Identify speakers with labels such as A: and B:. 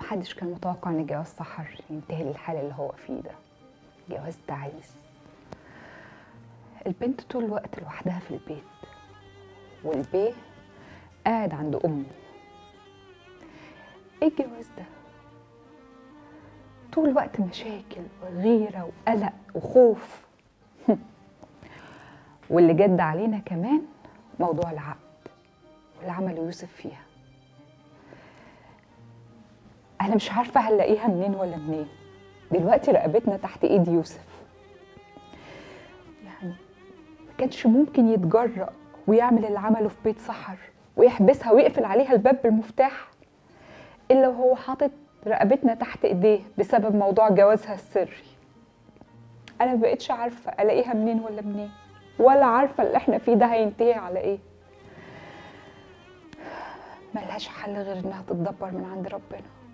A: محدش كان متوقع ان جواز سحر ينتهي للحال اللي هو فيه ده جواز تعيس البنت طول الوقت لوحدها في البيت والبيه قاعد عند امه ايه الجواز ده طول الوقت مشاكل وغيره وقلق وخوف واللي جد علينا كمان موضوع العقد واللي عمله يوسف فيها انا مش عارفه هنلاقيها منين ولا منين دلوقتي رقبتنا تحت ايد يوسف يعني ما كانش ممكن يتجرأ ويعمل اللي عمله في بيت سحر ويحبسها ويقفل عليها الباب بالمفتاح الا وهو حاطط رقبتنا تحت ايديه بسبب موضوع جوازها السري انا ما بقتش عارفه الاقيها منين ولا منين ولا عارفه اللي احنا فيه ده هينتهي على ايه ملهاش حل غير انها تتدبر من عند ربنا